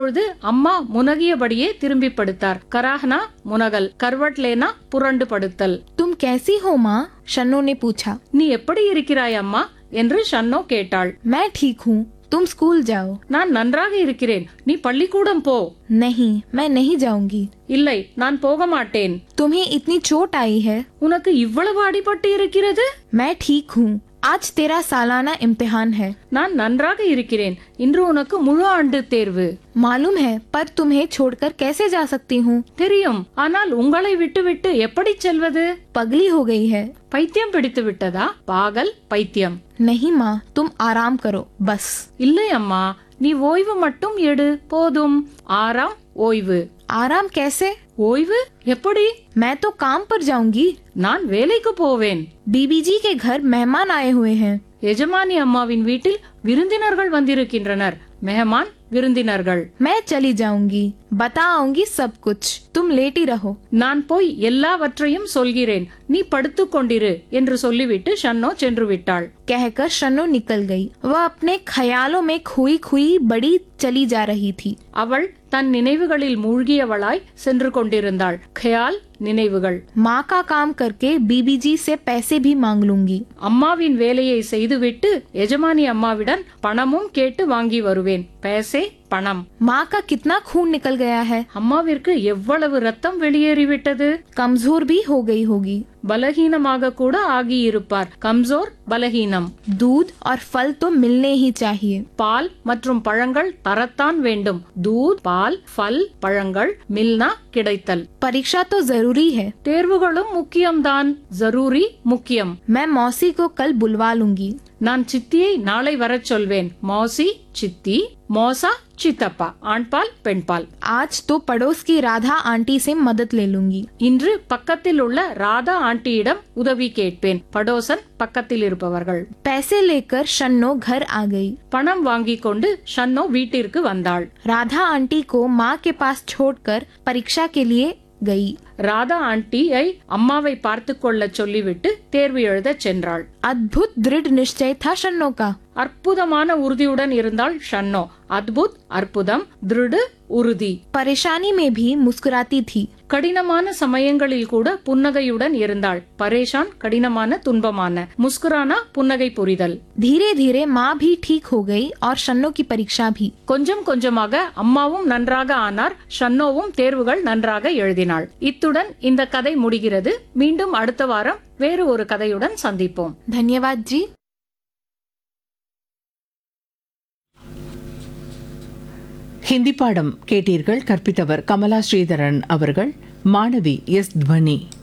அப்பொழுது அம்மா முனகியபடியே திரும்பி படுத்தார் கராஹ்னா முனகல் கர்வட்லேனா புரண்டு படுத்தல் तुम कैसी हो माँ शन्नो ने पूछा நீ எப்படி இருக்கிறாய் அம்மா என்று ஷன்னோ கேட்டாள் मैं ठीक हूँ तुम स्कूल जाओ நான் நன்றாக இருக்கிறேன் நீ பள்ளிக்கூடம் போ नहीं मैं नहीं जाऊंगी இல்லை நான் போக மாட்டேன் तुम्हें इतनी चोट आई है உனக்கு இவ்வளவு அடிபட்டு இருக்கிறது मैं ठीक हूँ आज तेरा सालाना इम्तिहान है நான் நன்றாக இருக்கிறேன் இன்று உனக்கு முழு ஆண்டு தேர்வு मालूम है पर तुम्हें छोड़कर कैसे जा सकती हूँ தெரியும் ஆனால் உங்களை விட்டுவிட்டு எப்படி செல்வது पगली हो गई है பைத்தியம் பிடித்து விட்டதா பாகல் பைத்தியம் नहीं माँ तुम आराम करो बस இல்லை அம்மா நீ ஓய்வு மட்டும் எடு போதும் ஆறாம் ஓய்வு आराम कैसे ஓய்வு எப்படி मैं तो काम पर जाऊंगी நான் வேலைக்கு போவேன் बीबी जी के घर मेहमान आए हुए हैं எஜமானி அம்மாவின் வீட்டில் விருந்தினர்கள் வந்திருக்கின்றனர் மெஹமான் விருந்தினர்கள் मैं चली जाऊंगी बता आऊंगी सब कुछ तुम लेटी रहो நான் போய் எல்லாவற்றையும் சொல்கிறேன் நீ படுத்துக் கொண்டிரு என்று சொல்லிவிட்டு ஷன்னோ சென்று விட்டாள் कहकर शनु निकल गई वह अपने ख्यालों में खोई खोई बड़ी चली जा रही थी அவள் தன் நினைவுகளில் மூழ்கியவளாய் சென்று கொண்டிருந்தாள் खयाल நினைவுகள் माँ का काम करके बीबी जी से पैसे भी मांग लूंगी அம்மாவின் வேலையை செய்துவிட்டு எஜமானி அம்மாவிடம் பணமும் கேட்டு வாங்கி வருவேன் பேசே பணம் माँ का कितना खून निकल गया है அம்மாவிற்கு எவ்வளவு ரத்தம் வெளியேறிவிட்டது कमजोर भी हो गई होगी பலகீனமாக கூட ஆகியிருப்பார் கம்சோர் பலகீனம் दूध और फल तो मिलने ही चाहिए பால் மற்றும் பழங்கள் தரத்தான் வேண்டும் தூத் பால் ஃபல் பழங்கள் மில்னா கிடைத்தல் परीक्षा तो जरूरी है தேர்வுகளும் முக்கியம்தான் ஜரூரி முக்கியம் मैं मौसी को कल बुलवा लूंगी நான் சித்தியை நாளை வரச் சொல்வேன் மௌசி சித்தி மோசா சித்தப்பா ஆண்பால் பெண்பால் आज तो पड़ोस की राधा आंटी से मदद ले लूंगी இன்று பக்கத்தில் உள்ள ராதா ஆண்டியிடம் உதவி கேட்பேன் படோசன் பக்கத்தில் இருப்பவர்கள் पैसे लेकर शन्नो घर आ गई பணம் வாங்கிக் கொண்டு ஷன்னோ வீட்டிற்கு வந்தாள் राधा आंटी को माँ के पास छोड़कर परीक्षा के लिए गई ராதா ஆண்டியை அம்மாவை பார்த்து கொள்ள சொல்லிவிட்டு தேர்வு எழுதச் சென்றாள் अद्भुत दृढ़ निश्चय था शन्नो का அற்புதமான உறுதியுடன் இருந்தாள் ஷன்னோ அத்புத் அற்புதம் திருடு உறுதி परेशानी में भी मुस्कुराती थी கடினமான சமயங்களில் கூட புன்னகையுடன் இருந்தாள் பரேஷான் கடினமான துன்பமான முஸ்குரானா புன்னகை புரிதல் धीरे धीरे माँ भी ठीक हो गई और शन्नो की परीक्षा भी கொஞ்சம் கொஞ்சமாக அம்மாவும் நன்றாக ஆனார் ஷன்னோவும் தேர்வுகள் நன்றாக எழுதினாள் இத்துடன் இந்த கதை முடிகிறது மீண்டும் அடுத்த வாரம் வேறு ஒரு கதையுடன் சந்திப்போம் धन्यवाद जी ஹிந்தி பாடம் கேட்டீர்கள் கற்பித்தவர் கமலா ஸ்ரீதரன் அவர்கள் மாணவி எஸ் துவனி